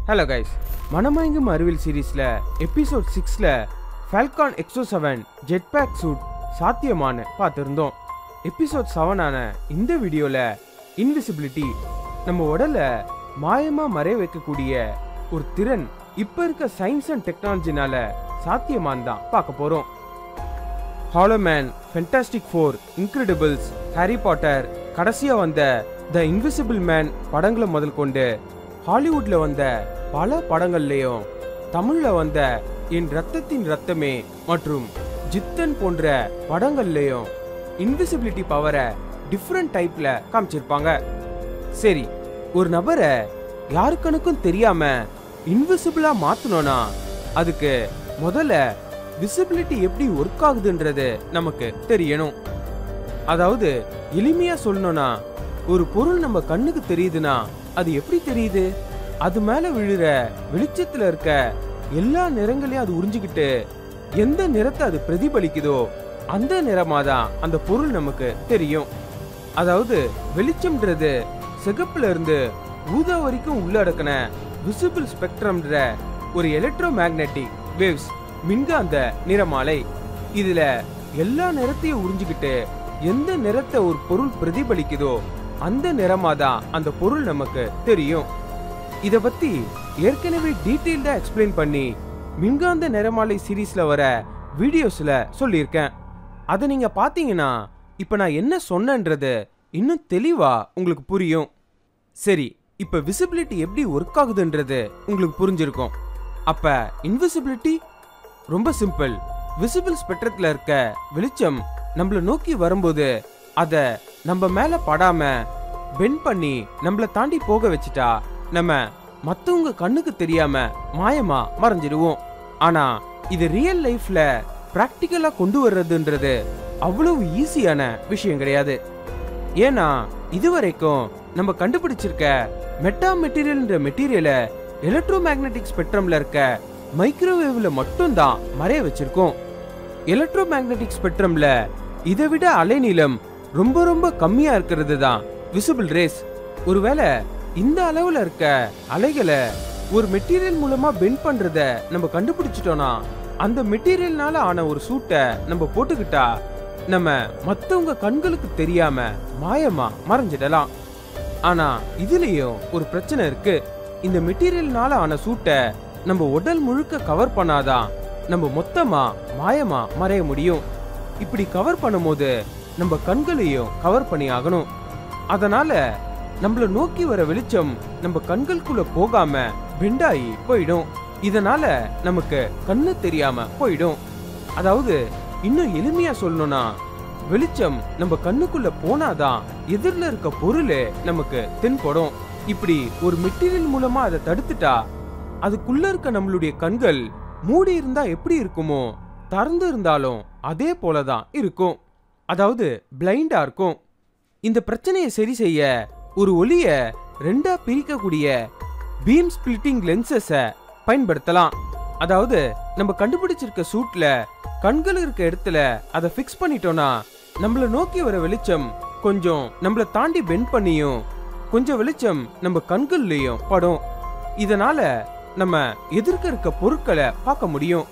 hello guys மனமயங்கும் அறிவியல் சீரீஸ்ல episode சிக்ஸ்ல Falcon exo seven jet pack suit சாத்தியமானு பார்த்துருந்தோம் எபிசோட் செவனான இந்த வீடியோல இன்விசிபிலிட்டி நம்ம உடல மாயமா மறைய வைக்கக்கூடிய ஒரு திறன் இப்ப இருக்க சயின்ஸ் அண்ட் டெக்னாலஜினால சாத்தியமான்னு தான் பார்க்க போறோம் hollow man fantastic four Incredibles Harry Potter கடைசியா வந்த த இன்விசிபிள் மேன் படங்களை முதல் கொண்டு ஹாலிவுட்ல வந்த பல படங்கள்லயும் தமிழ்ல வந்த என் ரத்தத்தின் ரத்தமே மற்றும் ஜித்தன் போன்ற படங்கள்லயும் இன்விசிபிலிட்டி பவரை டிஃப்ரெண்ட் டைப்ல காமிச்சிருப்பாங்க சரி ஒரு நபரை யாருக்கனுக்கும் தெரியாம இன்விசிபிளா மாத்தணும்னா அதுக்கு முதல்ல விசிபிலிட்டி எப்படி ஒர்க் ஆகுதுன்றது நமக்கு தெரியணும் அதாவது எளிமையா சொல்லணும்னா ஒரு பொருள் நம்ம கண்ணுக்கு தெரியுதுன்னா அது எப்படி தெரியுது அது மேல விழுற வெளிச்சத்துல இருக்க எல்லா நிறங்களையும் அது உறிஞ்சிக்கிட்டு எந்த நிறத்தை அது பிரதிபலிக்குதோ அந்த நிறமா தான் அந்த பொருள் நமக்கு தெரியும் அதாவது வெளிச்சம்ன்றது சிகப்புல இருந்து ஊதா வரைக்கும் உள்ளடக்கின விசிபிள் ஸ்பெக்ட்ரம்ன்ற ஒரு எலக்ட்ரோ மேக்னெட்டிக் வேவ்ஸ் மின்காந்த நிறமாலை இதுல எல்லா நிறத்தையும் உறிஞ்சிக்கிட்டு எந்த நிறத்தை ஒரு பொருள் பிரதிபலிக்குதோ அந்த நிறமா தான் அந்த பொருள் நமக்கு தெரியும் இத பத்தி ஏற்கனவே டீட்டெயில்டா எக்ஸ்பிளைன் பண்ணி மின்காந்த நிறமாலை சீரீஸ்ல வர வீடியோஸ்ல சொல்லியிருக்கேன் அதை நீங்க பாத்தீங்கன்னா இப்ப நான் என்ன சொன்னேன்றது இன்னும் தெளிவா உங்களுக்கு புரியும் சரி இப்ப விசிபிலிட்டி எப்படி ஒர்க் ஆகுதுன்றது உங்களுக்கு புரிஞ்சிருக்கும் அப்ப இன்விசிபிலிட்டி ரொம்ப சிம்பிள் விசிபிள் ஸ்பெக்ட்ரத்துல இருக்க வெளிச்சம் நம்மள நோக்கி வரும்போது அத நம்ம மேல படாம பெண்ட் பண்ணி நம்மள தாண்டி போக வச்சுட்டா நம்ம மத்தவங்க கண்ணுக்கு தெரியாம மாயமா மறைஞ்சிடுவோம் ஆனா இது ரியல் லைஃப்ல பிராக்டிக்கலா கொண்டு வர்றதுன்றது அவ்வளவு ஈஸியான விஷயம் கிடையாது ஏன்னா இதுவரைக்கும் நம்ம கண்டுபிடிச்சிருக்க மெட்டா மெட்டீரியல்ன்ற மெட்டீரியலை எலக்ட்ரோ மேக்னெட்டிக் ஸ்பெக்ட்ரம்ல இருக்க மைக்ரோவேவ்ல மட்டும்தான் மறைய வச்சிருக்கோம் எலக்ட்ரோ மேக்னெட்டிக் ஸ்பெக்ட்ரம்ல இதை விட அலைநீளம் ரொம்ப ரொம்ப கம்மியா இருக்கிறது தான் விசிபிள் ரேஸ் ஒருவேளை இந்த அளவுல இருக்க அலைகளை ஒரு மெட்டீரியல் மூலமா பெண்ட் பண்றத நம்ம கண்டுபிடிச்சிட்டோம்னா அந்த மெட்டீரியல்னால ஆன ஒரு சூட்டை நம்ம போட்டுக்கிட்டா நம்ம மத்தவங்க கண்களுக்கு தெரியாம மாயமா மறைஞ்சிடலாம் ஆனா இதுலயும் ஒரு பிரச்சனை இருக்கு இந்த மெட்டீரியல்னால ஆன சூட்டை நம்ம உடல் முழுக்க கவர் பண்ணாதான் நம்ம மொத்தமா மாயமா மறைய முடியும் இப்படி கவர் பண்ணும்போது நம்ம கண்களையும் கவர் பண்ணி ஆகணும் அதனால நம்மள நோக்கி வர வெளிச்சம் நம்ம கண்களுக்குள்ள போகாம பெண்டாயி போயிடும் இதனால நமக்கு கண்ணு தெரியாம போயிடும் அதாவது இன்னும் எளிமையா சொல்லணும்னா வெளிச்சம் நம்ம கண்ணுக்குள்ள போனாதான் எதிரில இருக்க பொருள் நமக்கு தென்படும் இப்படி ஒரு மெட்டீரியல் மூலமா அதை தடுத்துட்டா அதுக்குள்ள இருக்க நம்மளுடைய கண்கள் மூடி இருந்தா எப்படி இருக்குமோ திறந்து இருந்தாலும் அதே போலதான் இருக்கும் அதாவது பிளைண்டா இருக்கும் இந்த பிரச்சனையை சரி செய்ய ஒரு ஒளிய ரெண்டா பிரிக்கக்கூடிய பீம் ஸ்பிளிட்டிங் லென்சஸ பயன்படுத்தலாம் அதாவது நம்ம கண்டுபிடிச்சிருக்க சூட்ல கண்கள் இருக்க இடத்துல அதை ஃபிக்ஸ் பண்ணிட்டோம்னா நம்மள நோக்கி வர வெளிச்சம் கொஞ்சம் நம்மள தாண்டி பெண்ட் பண்ணியும் கொஞ்சம் வெளிச்சம் நம்ம கண்கள்லயும் படும் இதனால நம்ம எதிர்க்க இருக்க பொருட்களை பார்க்க முடியும்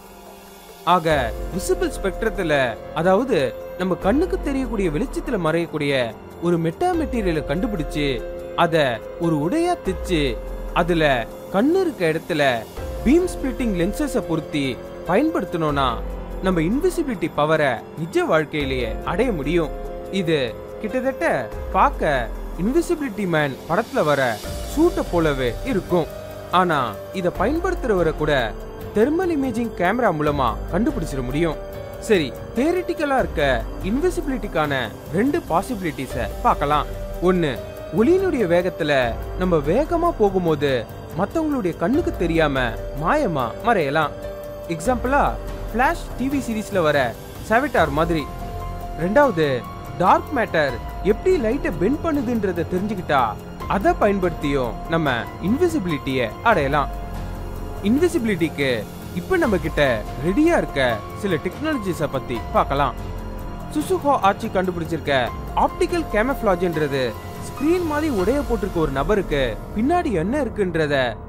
ஆக விசிபிள் ஸ்பெக்ட்ரத்துல அதாவது நம்ம கண்ணுக்கு தெரியக்கூடிய வெளிச்சத்துல மறையக்கூடிய ஒரு மெட்டா மெட்டீரியலை கண்டுபிடிச்சு அத ஒரு உடையா தைச்சு அதுல கண்ணு இருக்க இடத்துல பீம் ஸ்பிளிட்டிங் லென்சஸ பொருத்தி பயன்படுத்தணும்னா நம்ம இன்விசிபிலிட்டி பவரை நிஜ வாழ்க்கையிலேயே அடைய முடியும் இது கிட்டத்தட்ட பார்க்க இன்விசிபிலிட்டி மேன் படத்துல வர சூட்டை போலவே இருக்கும் ஆனா இத பயன்படுத்துறவரை கூட தெர்மல் இமேஜிங் கேமரா மூலமா கண்டுபிடிச்சிட முடியும் சரி தியரிட்டிக்கலா இருக்க இன்விசிபிலிட்டிக்கான ரெண்டு பாசிபிலிட்டிஸ பார்க்கலாம் ஒன்னு ஒளியினுடைய வேகத்துல நம்ம வேகமா போகும்போது மத்தவங்களுடைய கண்ணுக்கு தெரியாம மாயமா மறையலாம் எக்ஸாம்பிளா ஃபிளாஷ் டிவி சீரிஸ்ல வர சாவிட்டார் மாதிரி ரெண்டாவது டார்க் மேட்டர் எப்படி லைட்டை பெண்ட் பண்ணுதுன்றத தெரிஞ்சுக்கிட்டா அதை பயன்படுத்தியும் நம்ம இன்விசிபிலிட்டிய அடையலாம் இன்விசிபிலிட்டிக்கு இப்ப நம்ம கிட்ட ரெடியா இருக்க சில டெக்னாலஜிஸ பத்தி பார்க்கலாம் சுசுகோ ஆட்சி கண்டுபிடிச்சிருக்க ஆப்டிக்கல் கேமஃபிளாஜ்ன்றது ஸ்கிரீன் மாதிரி உடைய போட்டிருக்க ஒரு நபருக்கு பின்னாடி என்ன இருக்குன்றத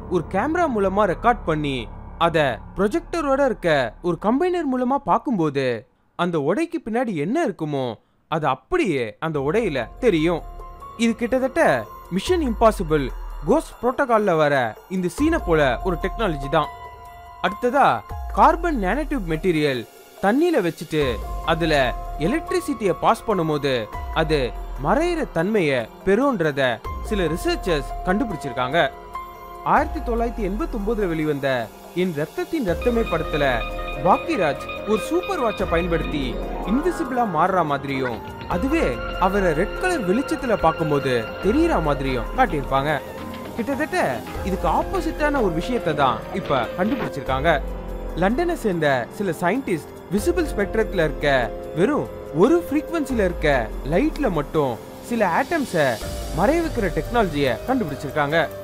ஒரு கேமரா மூலமா ரெக்கார்ட் பண்ணி அத ப்ரொஜெக்டரோட இருக்க ஒரு கம்பைனர் மூலமா பார்க்கும்போது அந்த உடைக்கு பின்னாடி என்ன இருக்குமோ அது அப்படியே அந்த உடையில தெரியும் இது கிட்டத்தட்ட மிஷன் இம்பாசிபிள் கோஸ்ட் புரோட்டோகால்ல வர இந்த சீனை போல ஒரு டெக்னாலஜி தான் அடுத்ததா கார்பன் நேனோடியூப் மெட்டீரியல் தண்ணியில வச்சுட்டு அதுல எலக்ட்ரிசிட்டியை பாஸ் பண்ணும்போது அது மறையிற தன்மையை பெறும்ன்றத சில ரிசர்ச்சர்ஸ் கண்டுபிடிச்சிருக்காங்க ஆயிரத்தி தொள்ளாயிரத்தி எண்பத்தி ஒன்பதுல வெளிவந்த என் ரத்தத்தின் ரத்தமே படத்துல பாக்கியராஜ் ஒரு சூப்பர் வாட்சை பயன்படுத்தி இன்விசிபிளா மாறுற மாதிரியும் அதுவே அவரை ரெட் கலர் வெளிச்சத்துல பார்க்கும்போது தெரியற மாதிரியும் காட்டியிருப்பாங்க கிட்டத்தட்ட இதுக்கு ஆப்போசிட்டான ஒரு விஷயத்தை தான் இப்ப கண்டுபிடிச்சிருக்காங்க லண்டனை சேர்ந்த சில சயின்டிஸ்ட் விசிபிள் ஸ்பெக்ட்ரத்துல இருக்க வெறும் ஒரு ஃப்ரீக்வன்சில இருக்க லைட்ல மட்டும் சில ஆட்டம்ஸை மறைய வைக்கிற டெக்னாலஜியை கண்டுபிடிச்சிருக்காங்க